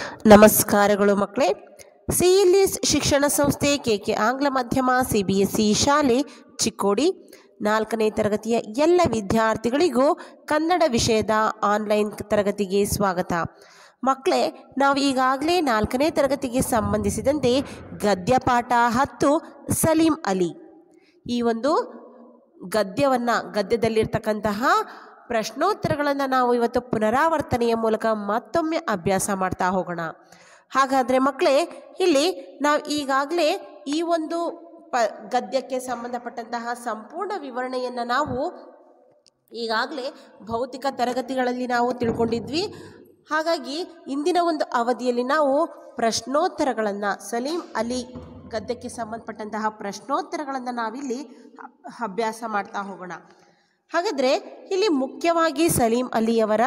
ನಮಸ್ಕಾರಗಳು ಮಕ್ಕಳೇ ಸಿಇಲಿಸ್ ಶಿಕ್ಷಣ ಸಂಸ್ಥೆ ಕೆ ಕೆ ಆಂಗ್ಲ ಮಾಧ್ಯಮ ಸಿ ಬಿ ಎಸ್ ಇ ಶಾಲೆ ಚಿಕ್ಕೋಡಿ ನಾಲ್ಕನೇ ತರಗತಿಯ ಎಲ್ಲ ವಿದ್ಯಾರ್ಥಿಗಳಿಗೂ ಕನ್ನಡ ವಿಷಯದ ಆನ್ಲೈನ್ ತರಗತಿಗೆ ಸ್ವಾಗತ ಮಕ್ಕಳೇ ನಾವು ಈಗಾಗಲೇ ನಾಲ್ಕನೇ ತರಗತಿಗೆ ಸಂಬಂಧಿಸಿದಂತೆ ಗದ್ಯಪಾಠ ಹತ್ತು ಸಲೀಂ ಅಲಿ ಈ ಒಂದು ಗದ್ಯವನ್ನು ಗದ್ಯದಲ್ಲಿರ್ತಕ್ಕಂತಹ ಪ್ರಶ್ನೋತ್ತರಗಳನ್ನು ನಾವು ಇವತ್ತು ಪುನರಾವರ್ತನೆಯ ಮೂಲಕ ಮತ್ತೊಮ್ಮೆ ಅಭ್ಯಾಸ ಮಾಡ್ತಾ ಹೋಗೋಣ ಹಾಗಾದರೆ ಮಕ್ಕಳೇ ಇಲ್ಲಿ ನಾವು ಈಗಾಗಲೇ ಈ ಒಂದು ಪ ಗದ್ಯಕ್ಕೆ ಸಂಬಂಧಪಟ್ಟಂತಹ ಸಂಪೂರ್ಣ ವಿವರಣೆಯನ್ನು ನಾವು ಈಗಾಗಲೇ ಭೌತಿಕ ತರಗತಿಗಳಲ್ಲಿ ನಾವು ತಿಳ್ಕೊಂಡಿದ್ವಿ ಹಾಗಾಗಿ ಇಂದಿನ ಒಂದು ಅವಧಿಯಲ್ಲಿ ನಾವು ಪ್ರಶ್ನೋತ್ತರಗಳನ್ನು ಸಲೀಂ ಅಲಿ ಗದ್ಯಕ್ಕೆ ಸಂಬಂಧಪಟ್ಟಂತಹ ಪ್ರಶ್ನೋತ್ತರಗಳನ್ನು ನಾವಿಲ್ಲಿ ಅ- ಅಭ್ಯಾಸ ಮಾಡ್ತಾ ಹೋಗೋಣ ಹಾಗಾದರೆ ಇಲ್ಲಿ ಮುಖ್ಯವಾಗಿ ಸಲೀಂ ಅಲಿಯವರ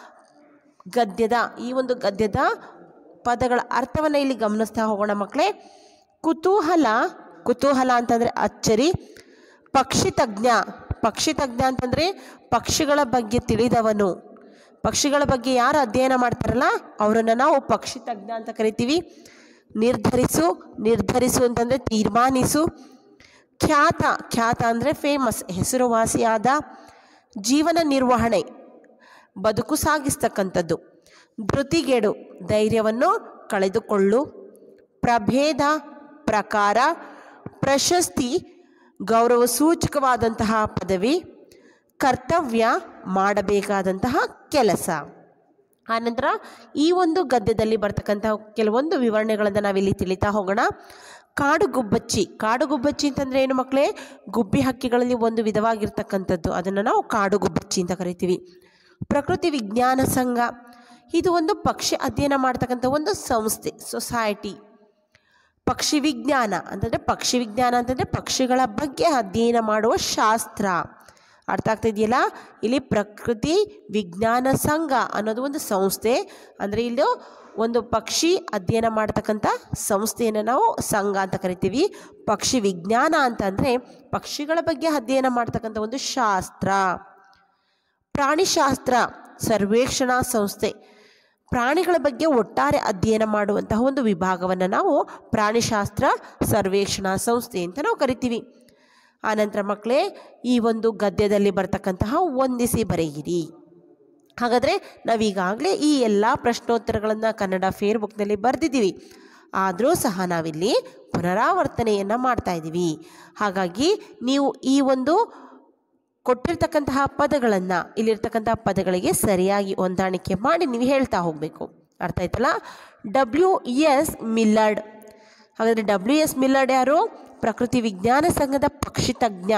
ಗದ್ಯದ ಈ ಒಂದು ಗದ್ಯದ ಪದಗಳ ಅರ್ಥವನ್ನು ಇಲ್ಲಿ ಗಮನಿಸ್ತಾ ಹೋಗೋಣ ಮಕ್ಕಳೇ ಕುತೂಹಲ ಕುತೂಹಲ ಅಂತಂದರೆ ಅಚ್ಚರಿ ಪಕ್ಷಿ ತಜ್ಞ ಪಕ್ಷಿ ತಜ್ಞ ಅಂತಂದರೆ ಪಕ್ಷಿಗಳ ಬಗ್ಗೆ ತಿಳಿದವನು ಪಕ್ಷಿಗಳ ಬಗ್ಗೆ ಯಾರು ಅಧ್ಯಯನ ಮಾಡ್ತಾರಲ್ಲ ಅವರನ್ನು ನಾವು ಪಕ್ಷಿ ತಜ್ಞ ಅಂತ ಕರಿತೀವಿ ನಿರ್ಧರಿಸು ನಿರ್ಧರಿಸು ಅಂತಂದರೆ ತೀರ್ಮಾನಿಸು ಖ್ಯಾತ ಖ್ಯಾತ ಅಂದರೆ ಫೇಮಸ್ ಹೆಸರುವಾಸಿಯಾದ ಜೀವನ ನಿರ್ವಹಣೆ ಬದುಕು ಸಾಗಿಸ್ತಕ್ಕಂಥದ್ದು ಧೃತಿಗೆಡು ಧೈರ್ಯವನ್ನು ಕಳೆದುಕೊಳ್ಳು ಪ್ರಭೇದ ಪ್ರಕಾರ ಪ್ರಶಸ್ತಿ ಗೌರವ ಸೂಚಕವಾದಂತಹ ಪದವಿ ಕರ್ತವ್ಯ ಮಾಡಬೇಕಾದಂತಹ ಕೆಲಸ ಆನಂತರ ಈ ಒಂದು ಗದ್ಯದಲ್ಲಿ ಬರ್ತಕ್ಕಂತಹ ಕೆಲವೊಂದು ವಿವರಣೆಗಳನ್ನು ನಾವಿಲ್ಲಿ ತಿಳಿತಾ ಹೋಗೋಣ ಕಾಡು ಗುಬ್ಬಚ್ಚಿ ಕಾಡು ಗುಬ್ಬಚ್ಚಿ ಅಂತಂದರೆ ಏನು ಮಕ್ಕಳೇ ಗುಬ್ಬಿ ಹಕ್ಕಿಗಳಲ್ಲಿ ಒಂದು ವಿಧವಾಗಿರ್ತಕ್ಕಂಥದ್ದು ಅದನ್ನು ನಾವು ಕಾಡು ಗುಬ್ಬಚ್ಚಿ ಅಂತ ಕರಿತೀವಿ ಪ್ರಕೃತಿ ವಿಜ್ಞಾನ ಸಂಘ ಇದು ಒಂದು ಪಕ್ಷಿ ಅಧ್ಯಯನ ಮಾಡ್ತಕ್ಕಂಥ ಒಂದು ಸಂಸ್ಥೆ ಸೊಸೈಟಿ ಪಕ್ಷಿ ವಿಜ್ಞಾನ ಅಂತಂದರೆ ಪಕ್ಷಿ ವಿಜ್ಞಾನ ಅಂತಂದರೆ ಪಕ್ಷಿಗಳ ಬಗ್ಗೆ ಅಧ್ಯಯನ ಮಾಡುವ ಶಾಸ್ತ್ರ ಅರ್ಥ ಆಗ್ತಾ ಇದೆಯಲ್ಲ ಇಲ್ಲಿ ಪ್ರಕೃತಿ ವಿಜ್ಞಾನ ಸಂಘ ಅನ್ನೋದು ಒಂದು ಸಂಸ್ಥೆ ಅಂದರೆ ಇಲ್ಲಿ ಒಂದು ಪಕ್ಷಿ ಅಧ್ಯಯನ ಮಾಡ್ತಕ್ಕಂಥ ಸಂಸ್ಥೆಯನ್ನು ನಾವು ಸಂಘ ಅಂತ ಕರಿತೀವಿ ಪಕ್ಷಿ ವಿಜ್ಞಾನ ಅಂತಂದರೆ ಪಕ್ಷಿಗಳ ಬಗ್ಗೆ ಅಧ್ಯಯನ ಮಾಡ್ತಕ್ಕಂಥ ಒಂದು ಶಾಸ್ತ್ರ ಪ್ರಾಣಿಶಾಸ್ತ್ರ ಸರ್ವೇಕ್ಷಣಾ ಸಂಸ್ಥೆ ಪ್ರಾಣಿಗಳ ಬಗ್ಗೆ ಒಟ್ಟಾರೆ ಅಧ್ಯಯನ ಮಾಡುವಂತಹ ಒಂದು ವಿಭಾಗವನ್ನು ನಾವು ಪ್ರಾಣಿಶಾಸ್ತ್ರ ಸರ್ವೇಕ್ಷಣಾ ಸಂಸ್ಥೆ ಅಂತ ನಾವು ಕರಿತೀವಿ ಆನಂತರ ಮಕ್ಕಳೇ ಈ ಒಂದು ಗದ್ಯದಲ್ಲಿ ಬರ್ತಕ್ಕಂತಹ ಹೊಂದಿಸಿ ಬರೆಯಿರಿ ಹಾಗಾದರೆ ನಾವೀಗಾಗಲೇ ಈ ಎಲ್ಲ ಪ್ರಶ್ನೋತ್ತರಗಳನ್ನು ಕನ್ನಡ ಫೇರ್ ಬುಕ್ನಲ್ಲಿ ಬರೆದಿದ್ದೀವಿ ಆದರೂ ಸಹ ನಾವಿಲ್ಲಿ ಪುನರಾವರ್ತನೆಯನ್ನು ಮಾಡ್ತಾ ಇದ್ದೀವಿ ಹಾಗಾಗಿ ನೀವು ಈ ಒಂದು ಕೊಟ್ಟಿರ್ತಕ್ಕಂತಹ ಪದಗಳನ್ನು ಇಲ್ಲಿರ್ತಕ್ಕಂತಹ ಪದಗಳಿಗೆ ಸರಿಯಾಗಿ ಹೊಂದಾಣಿಕೆ ಮಾಡಿ ನೀವು ಹೇಳ್ತಾ ಹೋಗಬೇಕು ಅರ್ಥ ಆಯ್ತಲ್ಲ ಡಬ್ಲ್ಯೂ ಎಸ್ ಮಿಲ್ಲರ್ಡ್ ಹಾಗಾದರೆ ಡಬ್ಲ್ಯೂ ಎಸ್ ಮಿಲ್ಲರ್ಡ್ ಯಾರು ಪ್ರಕೃತಿ ವಿಜ್ಞಾನ ಸಂಘದ ಪಕ್ಷಿ ತಜ್ಞ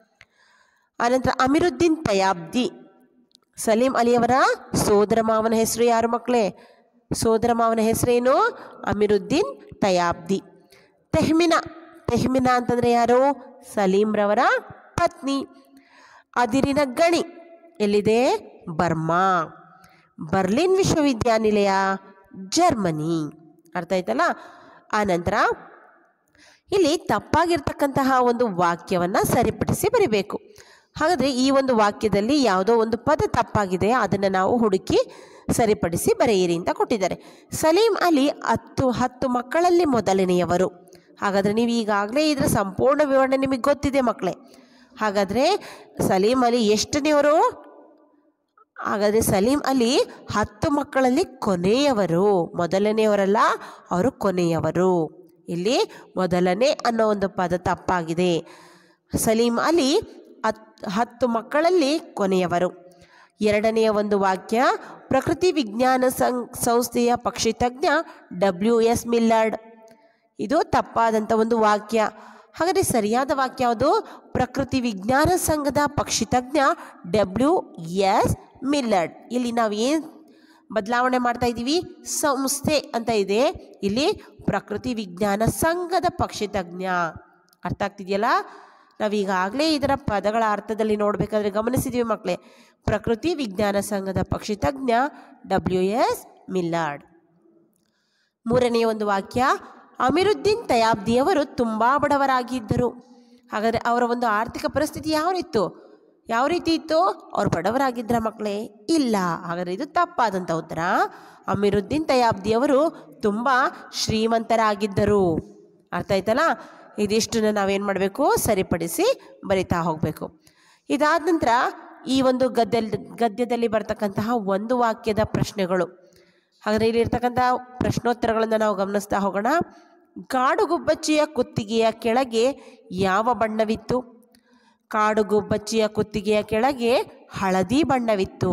ಆನಂತರ ಅಮಿರುದ್ದೀನ್ ತಯಾಬ್ದಿ ಸಲೀಂ ಅಲಿಯವರ ಸೋದರ ಮಾವನ ಹೆಸರು ಯಾರು ಮಕ್ಕಳೇ ಸೋದರ ಮಾವನ ಹೆಸರೇನು ಅಮಿರುದ್ದೀನ್ ತಯಾಬ್ದಿ ತೆಹ್ಮಿನಾ ತೆಹ್ಮಿನಾ ಅಂತಂದರೆ ಯಾರು ಸಲೀಂರವರ ಪತ್ನಿ ಅದಿರಿನ ಗಣಿ ಎಲ್ಲಿದೆ ಬರ್ಮಾ ಬರ್ಲಿನ್ ವಿಶ್ವವಿದ್ಯಾನಿಲಯ ಜರ್ಮನಿ ಅರ್ಥ ಆಯ್ತಲ್ಲ ಆನಂತರ ಇಲ್ಲಿ ತಪ್ಪಾಗಿರ್ತಕ್ಕಂತಹ ಒಂದು ವಾಕ್ಯವನ್ನು ಸರಿಪಡಿಸಿ ಬರಿಬೇಕು ಹಾಗಾದರೆ ಈ ಒಂದು ವಾಕ್ಯದಲ್ಲಿ ಯಾವುದೋ ಒಂದು ಪದ ತಪ್ಪಾಗಿದೆ ಅದನ್ನು ನಾವು ಹುಡುಕಿ ಸರಿಪಡಿಸಿ ಬರೆಯಿರಿ ಅಂತ ಕೊಟ್ಟಿದ್ದಾರೆ ಸಲೀಂ ಅಲಿ ಹತ್ತು ಹತ್ತು ಮಕ್ಕಳಲ್ಲಿ ಮೊದಲನೆಯವರು ಹಾಗಾದರೆ ನೀವು ಈಗಾಗಲೇ ಇದರ ಸಂಪೂರ್ಣ ವಿವರಣೆ ನಿಮಗೆ ಗೊತ್ತಿದೆ ಮಕ್ಕಳೇ ಹಾಗಾದರೆ ಸಲೀಂ ಅಲಿ ಎಷ್ಟನೆಯವರು ಹಾಗಾದರೆ ಸಲೀಂ ಅಲಿ ಹತ್ತು ಮಕ್ಕಳಲ್ಲಿ ಕೊನೆಯವರು ಮೊದಲನೆಯವರಲ್ಲ ಅವರು ಕೊನೆಯವರು ಇಲ್ಲಿ ಮೊದಲನೇ ಅನ್ನೋ ಒಂದು ಪದ ತಪ್ಪಾಗಿದೆ ಸಲೀಂ ಅಲಿ ಹತ್ ಹತ್ತು ಮಕ್ಕಳಲ್ಲಿ ಕೊನೆಯವರು ಎರಡನೆಯ ಒಂದು ವಾಕ್ಯ ಪ್ರಕೃತಿ ವಿಜ್ಞಾನ ಸಂ ಸಂಸ್ಥೆಯ ಪಕ್ಷಿ ತಜ್ಞ ಡಬ್ಲ್ಯೂ ಎಸ್ ಮಿಲ್ಲರ್ಡ್ ಇದು ತಪ್ಪಾದಂಥ ಒಂದು ವಾಕ್ಯ ಹಾಗಾದರೆ ಸರಿಯಾದ ವಾಕ್ಯ ಯಾವುದು ಪ್ರಕೃತಿ ವಿಜ್ಞಾನ ಸಂಘದ ಪಕ್ಷಿ ತಜ್ಞ ಡಬ್ಲ್ಯೂ ಎಸ್ ಮಿಲ್ಲರ್ಡ್ ಇಲ್ಲಿ ನಾವು ಏನು ಬದಲಾವಣೆ ಮಾಡ್ತಾ ಇದ್ದೀವಿ ಸಂಸ್ಥೆ ಅಂತ ಇದೆ ಇಲ್ಲಿ ಪ್ರಕೃತಿ ವಿಜ್ಞಾನ ಸಂಘದ ಪಕ್ಷಿ ತಜ್ಞ ಅರ್ಥ ಆಗ್ತಿದೆಯಲ್ಲ ನಾವೀಗಾಗಲೇ ಇದರ ಪದಗಳ ಅರ್ಥದಲ್ಲಿ ನೋಡಬೇಕಾದ್ರೆ ಗಮನಿಸಿದ್ದೀವಿ ಮಕ್ಕಳೇ ಪ್ರಕೃತಿ ವಿಜ್ಞಾನ ಸಂಘದ ಪಕ್ಷಿ ತಜ್ಞ ಡಬ್ಲ್ಯೂ ಎಸ್ ಮಿಲ್ಲಾರ್ಡ್ ಮೂರನೆಯ ಒಂದು ವಾಕ್ಯ ಅಮಿರುದ್ದೀನ್ ತಯಾಬ್ದಿಯವರು ತುಂಬ ಬಡವರಾಗಿದ್ದರು ಹಾಗಾದರೆ ಅವರ ಒಂದು ಆರ್ಥಿಕ ಪರಿಸ್ಥಿತಿ ಯಾವಿತ್ತು ಯಾವ ರೀತಿ ಇತ್ತು ಅವ್ರು ಬಡವರಾಗಿದ್ರ ಮಕ್ಕಳೇ ಇಲ್ಲ ಹಾಗಾದ್ರೆ ಇದು ತಪ್ಪಾದಂಥ ಉತ್ತರ ಅಮೀರುದ್ದೀನ್ ತಯಾಬ್ದಿಯವರು ತುಂಬ ಶ್ರೀಮಂತರಾಗಿದ್ದರು ಅರ್ಥ ಆಯ್ತಲ್ಲ ಇದಿಷ್ಟನ್ನು ನಾವೇನು ಮಾಡಬೇಕು ಸರಿಪಡಿಸಿ ಬರಿತಾ ಹೋಗಬೇಕು ಇದಾದ ನಂತರ ಈ ಒಂದು ಗದ್ಯ ಗದ್ಯದಲ್ಲಿ ಬರ್ತಕ್ಕಂತಹ ಒಂದು ವಾಕ್ಯದ ಪ್ರಶ್ನೆಗಳು ಹಾಗಾದರೆ ಇಲ್ಲಿರ್ತಕ್ಕಂಥ ಪ್ರಶ್ನೋತ್ತರಗಳನ್ನು ನಾವು ಗಮನಿಸ್ತಾ ಹೋಗೋಣ ಕಾಡುಗುಬ್ಬಚ್ಚಿಯ ಕುತ್ತಿಗೆಯ ಕೆಳಗೆ ಯಾವ ಬಣ್ಣವಿತ್ತು ಕಾಡುಗುಬ್ಬಚ್ಚಿಯ ಕುತ್ತಿಗೆಯ ಕೆಳಗೆ ಹಳದಿ ಬಣ್ಣವಿತ್ತು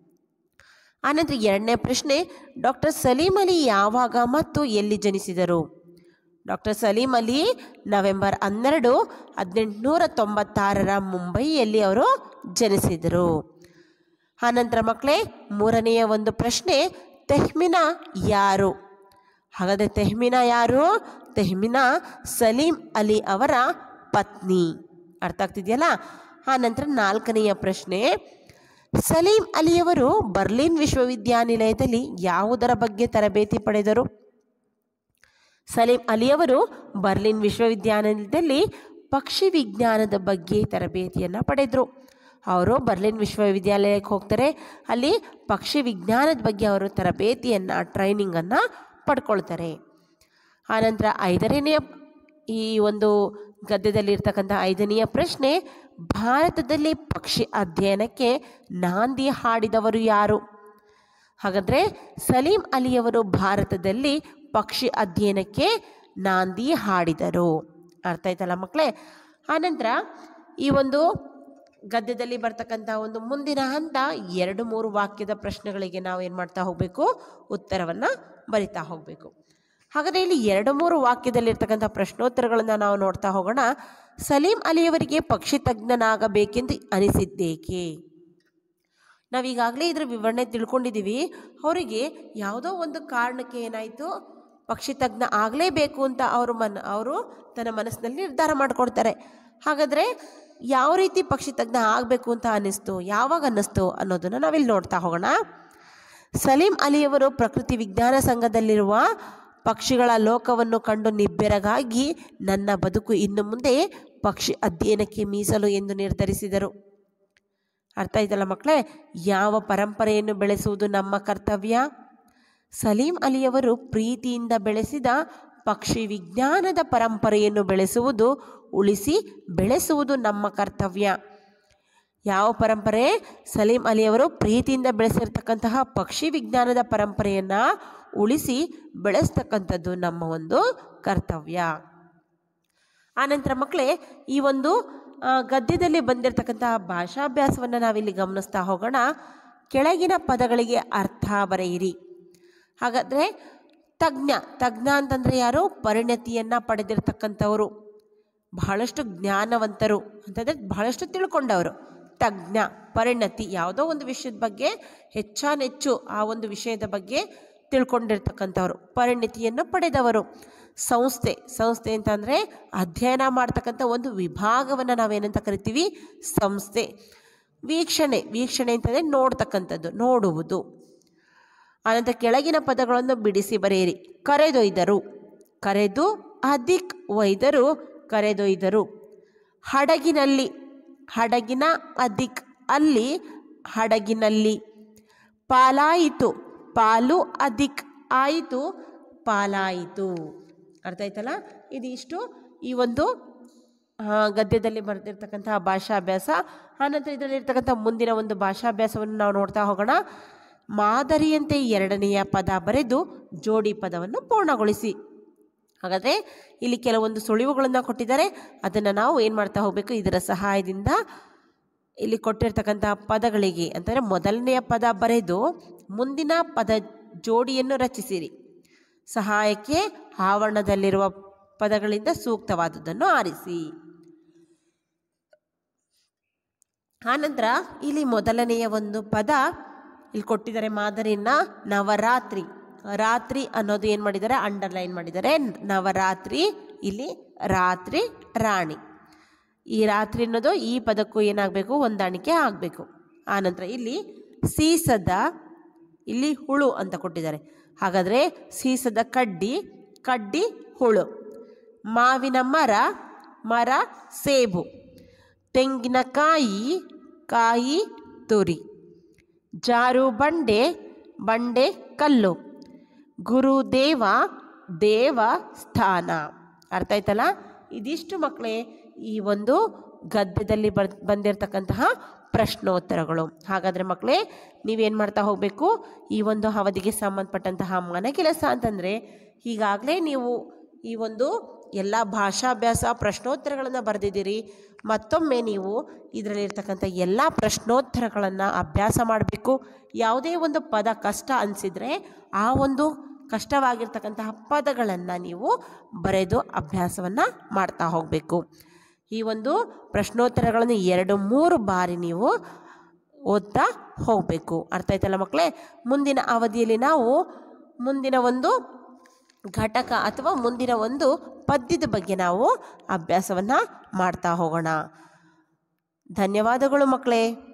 ಆನಂತರ ಎರಡನೇ ಪ್ರಶ್ನೆ ಡಾಕ್ಟರ್ ಸಲೀಂ ಅಲಿ ಯಾವಾಗ ಮತ್ತು ಎಲ್ಲಿ ಜನಿಸಿದರು ಡಾಕ್ಟರ್ ಸಲೀಂ ಅಲಿ ನವೆಂಬರ್ ಹನ್ನೆರಡು ಹದಿನೆಂಟುನೂರ ತೊಂಬತ್ತಾರರ ಮುಂಬೈಯಲ್ಲಿ ಅವರು ಜನಿಸಿದರು ಆನಂತರ ಮಕ್ಕಳೇ ಮೂರನೆಯ ಒಂದು ಪ್ರಶ್ನೆ ತೆಹ್ಮಿನಾ ಯಾರು ಹಾಗಾದರೆ ತೆಹ್ಮಿನಾ ಯಾರು ತೆಹ್ಮಿನಾ ಸಲೀಂ ಅಲಿ ಅವರ ಪತ್ನಿ ಅರ್ಥ ಆಗ್ತಿದೆಯಲ್ಲ ಆನಂತರ ನಾಲ್ಕನೆಯ ಪ್ರಶ್ನೆ ಸಲೀಂ ಅಲಿಯವರು ಬರ್ಲಿನ್ ವಿಶ್ವವಿದ್ಯಾನಿಲಯದಲ್ಲಿ ಯಾವುದರ ಬಗ್ಗೆ ತರಬೇತಿ ಪಡೆದರು ಸಲೀಂ ಅಲಿಯವರು ಬರ್ಲಿನ್ ವಿಶ್ವವಿದ್ಯಾನಿಲಯದಲ್ಲಿ ಪಕ್ಷಿ ವಿಜ್ಞಾನದ ಬಗ್ಗೆ ತರಬೇತಿಯನ್ನು ಪಡೆದರು ಅವರು ಬರ್ಲಿನ್ ವಿಶ್ವವಿದ್ಯಾಲಯಕ್ಕೆ ಹೋಗ್ತಾರೆ ಅಲ್ಲಿ ಪಕ್ಷಿ ವಿಜ್ಞಾನದ ಬಗ್ಗೆ ಅವರು ತರಬೇತಿಯನ್ನು ಟ್ರೈನಿಂಗನ್ನು ಪಡ್ಕೊಳ್ತಾರೆ ಆನಂತರ ಐದನೆಯ ಈ ಒಂದು ಗದ್ಯದಲ್ಲಿರ್ತಕ್ಕಂಥ ಐದನೆಯ ಪ್ರಶ್ನೆ ಭಾರತದಲ್ಲಿ ಪಕ್ಷಿ ಅಧ್ಯಯನಕ್ಕೆ ನಾಂದಿ ಹಾಡಿದವರು ಯಾರು ಹಾಗಾದರೆ ಸಲೀಂ ಅಲಿಯವರು ಭಾರತದಲ್ಲಿ ಪಕ್ಷಿ ಅಧ್ಯಯನಕ್ಕೆ ನಾಂದಿ ಹಾಡಿದರು ಅರ್ಥ ಆಯ್ತಲ್ಲ ಮಕ್ಕಳೇ ಆನಂತರ ಈ ಒಂದು ಗದ್ಯದಲ್ಲಿ ಬರ್ತಕ್ಕಂಥ ಒಂದು ಮುಂದಿನ ಹಂತ ಎರಡು ಮೂರು ವಾಕ್ಯದ ಪ್ರಶ್ನೆಗಳಿಗೆ ನಾವು ಏನು ಮಾಡ್ತಾ ಹೋಗಬೇಕು ಉತ್ತರವನ್ನು ಬರಿತಾ ಹೋಗಬೇಕು ಹಾಗಾದರೆ ಇಲ್ಲಿ ಎರಡು ಮೂರು ವಾಕ್ಯದಲ್ಲಿರ್ತಕ್ಕಂಥ ಪ್ರಶ್ನೋತ್ತರಗಳನ್ನು ನಾವು ನೋಡ್ತಾ ಹೋಗೋಣ ಸಲೀಂ ಅಲಿಯವರಿಗೆ ಪಕ್ಷಿ ತಜ್ಞನಾಗಬೇಕೆಂದು ಅನಿಸಿದ್ದೇಕೆ ನಾವೀಗಾಗಲೇ ಇದರ ವಿವರಣೆ ತಿಳ್ಕೊಂಡಿದ್ದೀವಿ ಅವರಿಗೆ ಯಾವುದೋ ಒಂದು ಕಾರಣಕ್ಕೆ ಏನಾಯಿತು ಪಕ್ಷಿ ತಜ್ಞ ಆಗಲೇಬೇಕು ಅಂತ ಅವರು ಮನ್ ಅವರು ತನ್ನ ಮನಸ್ಸಿನಲ್ಲಿ ನಿರ್ಧಾರ ಮಾಡಿಕೊಡ್ತಾರೆ ಹಾಗಾದರೆ ಯಾವ ರೀತಿ ಪಕ್ಷಿ ತಜ್ಞ ಆಗಬೇಕು ಅಂತ ಅನ್ನಿಸ್ತು ಯಾವಾಗ ಅನ್ನಿಸ್ತು ಅನ್ನೋದನ್ನು ನಾವಿಲ್ಲಿ ನೋಡ್ತಾ ಹೋಗೋಣ ಸಲೀಂ ಅಲಿಯವರು ಪ್ರಕೃತಿ ವಿಜ್ಞಾನ ಸಂಘದಲ್ಲಿರುವ ಪಕ್ಷಿಗಳ ಲೋಕವನ್ನು ಕಂಡು ನಿಬ್ಬೆರಗಾಗಿ ನನ್ನ ಬದುಕು ಇನ್ನು ಮುಂದೆ ಪಕ್ಷಿ ಅಧ್ಯಯನಕ್ಕೆ ಮೀಸಲು ಎಂದು ನಿರ್ಧರಿಸಿದರು ಅರ್ಥ ಆಯ್ತಲ್ಲ ಮಕ್ಕಳೇ ಯಾವ ಪರಂಪರೆಯನ್ನು ಬೆಳೆಸುವುದು ನಮ್ಮ ಕರ್ತವ್ಯ ಸಲೀಂ ಅಲಿಯವರು ಪ್ರೀತಿಯಿಂದ ಬೆಳೆಸಿದ ಪಕ್ಷಿ ವಿಜ್ಞಾನದ ಪರಂಪರೆಯನ್ನು ಬೆಳೆಸುವುದು ಉಳಿಸಿ ಬೆಳೆಸುವುದು ನಮ್ಮ ಕರ್ತವ್ಯ ಯಾವ ಪರಂಪರೆ ಸಲೀಂ ಅಲಿಯವರು ಪ್ರೀತಿಯಿಂದ ಬೆಳೆಸಿರ್ತಕ್ಕಂತಹ ಪಕ್ಷಿ ವಿಜ್ಞಾನದ ಪರಂಪರೆಯನ್ನು ಉಳಿಸಿ ಬೆಳೆಸ್ತಕ್ಕಂಥದ್ದು ನಮ್ಮ ಒಂದು ಕರ್ತವ್ಯ ಆನಂತರ ಮಕ್ಕಳೇ ಈ ಒಂದು ಆ, ಗದ್ಯದಲ್ಲಿ ಬಂದಿರತಕ್ಕಂತಹ ಭಾಷಾಭ್ಯಾಸವನ್ನು ನಾವಿಲ್ಲಿ ಗಮನಿಸ್ತಾ ಹೋಗೋಣ ಕೆಳಗಿನ ಪದಗಳಿಗೆ ಅರ್ಥ ಬರೆಯಿರಿ ಹಾಗಾದರೆ ತಜ್ಞ ತಜ್ಞ ಅಂತಂದರೆ ಯಾರು ಪರಿಣತಿಯನ್ನು ಪಡೆದಿರ್ತಕ್ಕಂಥವರು ಬಹಳಷ್ಟು ಜ್ಞಾನವಂತರು ಅಂತಂದರೆ ಬಹಳಷ್ಟು ತಿಳ್ಕೊಂಡವರು ತಜ್ಞ ಪರಿಣತಿ ಯಾವುದೋ ಒಂದು ವಿಷಯದ ಬಗ್ಗೆ ಹೆಚ್ಚಾನೆಚ್ಚು ಆ ಒಂದು ವಿಷಯದ ಬಗ್ಗೆ ತಿಳ್ಕೊಂಡಿರ್ತಕ್ಕಂಥವ್ರು ಪರಿಣತಿಯನ್ನು ಪಡೆದವರು ಸಂಸ್ಥೆ ಸಂಸ್ಥೆ ಅಂತಂದರೆ ಅಧ್ಯಯನ ಮಾಡ್ತಕ್ಕಂಥ ಒಂದು ವಿಭಾಗವನ್ನು ನಾವೇನಂತ ಕರಿತೀವಿ ಸಂಸ್ಥೆ ವೀಕ್ಷಣೆ ವೀಕ್ಷಣೆ ಅಂತಂದರೆ ನೋಡ್ತಕ್ಕಂಥದ್ದು ನೋಡುವುದು ಅನಂತರ ಕೆಳಗಿನ ಪದಗಳನ್ನು ಬಿಡಿಸಿ ಬರೆಯಿರಿ ಕರೆದೊಯ್ದರು ಕರೆದು ಅಧಿಕ್ ಒಯ್ದರು ಕರೆದೊಯ್ದರು ಹಡಗಿನಲ್ಲಿ ಹಡಗಿನ ಅಧಿಕ್ ಅಲ್ಲಿ ಹಡಗಿನಲ್ಲಿ ಪಾಲಾಯಿತು ಪಾಲು ಅಧಿಕ್ ಆಯಿತು ಪಾಲಾಯಿತು ಅರ್ಥ ಆಯ್ತಲ್ಲ ಇದಿಷ್ಟು ಈ ಒಂದು ಆ, ಗದ್ಯದಲ್ಲಿ ಬರೆದಿರ್ತಕ್ಕಂತಹ ಭಾಷಾಭ್ಯಾಸ ಆನಂತರ ಇದರಲ್ಲಿರ್ತಕ್ಕಂಥ ಮುಂದಿನ ಒಂದು ಭಾಷಾಭ್ಯಾಸವನ್ನು ನಾವು ನೋಡ್ತಾ ಹೋಗೋಣ ಮಾದರಿಯಂತೆ ಎರಡನೆಯ ಪದ ಬರೆದು ಜೋಡಿ ಪದವನ್ನು ಪೂರ್ಣಗೊಳಿಸಿ ಹಾಗಾದರೆ ಇಲ್ಲಿ ಕೆಲವೊಂದು ಸುಳಿವುಗಳನ್ನು ಕೊಟ್ಟಿದ್ದಾರೆ ಅದನ್ನು ನಾವು ಏನು ಮಾಡ್ತಾ ಹೋಗಬೇಕು ಇದರ ಸಹಾಯದಿಂದ ಇಲ್ಲಿ ಕೊಟ್ಟಿರ್ತಕ್ಕಂಥ ಪದಗಳಿಗೆ ಅಂತಂದರೆ ಮೊದಲನೆಯ ಪದ ಬರೆದು ಮುಂದಿನ ಪದ ಜೋಡಿಯನ್ನು ರಚಿಸಿರಿ ಸಹಾಯಕ್ಕೆ ಆವರಣದಲ್ಲಿರುವ ಪದಗಳಿಂದ ಸೂಕ್ತವಾದುದನ್ನು ಆರಿಸಿ ಆನಂತರ ಇಲ್ಲಿ ಮೊದಲನೆಯ ಒಂದು ಪದ ಇಲ್ಲಿ ಕೊಟ್ಟಿದ್ದಾರೆ ಮಾದರಿನ ನವರಾತ್ರಿ ರಾತ್ರಿ ಅನ್ನೋದು ಏನು ಮಾಡಿದ್ದಾರೆ ಅಂಡರ್ಲೈನ್ ಮಾಡಿದ್ದಾರೆ ನವರಾತ್ರಿ ಇಲ್ಲಿ ರಾತ್ರಿ ರಾಣಿ ಈ ರಾತ್ರಿ ಅನ್ನೋದು ಈ ಪದಕ್ಕೂ ಏನಾಗಬೇಕು ಹೊಂದಾಣಿಕೆ ಆಗಬೇಕು ಆನಂತರ ಇಲ್ಲಿ ಸೀಸದ ಇಲ್ಲಿ ಹುಳು ಅಂತ ಕೊಟ್ಟಿದ್ದಾರೆ ಹಾಗಾದರೆ ಸೀಸದ ಕಡ್ಡಿ ಕಡ್ಡಿ ಹುಳು ಮಾವಿನ ಮರ ಮರ ಸೇಬು ತೆಂಗಿನಕಾಯಿ ಕಾಯಿ ತುರಿ ಜಾರು ಬಂಡೆ ಬಂಡೆ ಕಲ್ಲು ಗುರುದೇವ ದೇವ ಸ್ಥಾನ ಅರ್ಥ ಆಯ್ತಲ್ಲ ಇದಿಷ್ಟು ಮಕ್ಕಳೇ ಈ ಒಂದು ಗದ್ಯದಲ್ಲಿ ಬರ್ ಬಂದಿರತಕ್ಕಂತಹ ಪ್ರಶ್ನೋತ್ತರಗಳು ಹಾಗಾದರೆ ಮಕ್ಕಳೇ ನೀವೇನು ಮಾಡ್ತಾ ಹೋಗಬೇಕು ಈ ಒಂದು ಅವಧಿಗೆ ಸಂಬಂಧಪಟ್ಟಂತಹ ಮನೆಗೆಲಸ ಅಂತಂದರೆ ಈಗಾಗಲೇ ನೀವು ಈ ಒಂದು ಎಲ್ಲ ಭಾಷಾಭ್ಯಾಸ ಪ್ರಶ್ನೋತ್ತರಗಳನ್ನು ಬರೆದಿದ್ದೀರಿ ಮತ್ತೊಮ್ಮೆ ನೀವು ಇದರಲ್ಲಿರ್ತಕ್ಕಂಥ ಎಲ್ಲ ಪ್ರಶ್ನೋತ್ತರಗಳನ್ನು ಅಭ್ಯಾಸ ಮಾಡಬೇಕು ಯಾವುದೇ ಒಂದು ಪದ ಕಷ್ಟ ಅನಿಸಿದರೆ ಆ ಒಂದು ಕಷ್ಟವಾಗಿರ್ತಕ್ಕಂತಹ ಪದಗಳನ್ನು ನೀವು ಬರೆದು ಅಭ್ಯಾಸವನ್ನು ಮಾಡ್ತಾ ಹೋಗಬೇಕು ಈ ಒಂದು ಪ್ರಶ್ನೋತ್ತರಗಳನ್ನು ಎರಡು ಮೂರು ಬಾರಿ ನೀವು ಓದ್ತಾ ಹೋಗಬೇಕು ಅರ್ಥ ಆಯ್ತಲ್ಲ ಮಕ್ಕಳೇ ಮುಂದಿನ ಅವಧಿಯಲ್ಲಿ ನಾವು ಮುಂದಿನ ಒಂದು ಘಟಕ ಅಥವಾ ಮುಂದಿನ ಒಂದು ಪದ್ಯದ ಬಗ್ಗೆ ನಾವು ಅಭ್ಯಾಸವನ್ನು ಮಾಡ್ತಾ ಹೋಗೋಣ ಧನ್ಯವಾದಗಳು ಮಕ್ಕಳೇ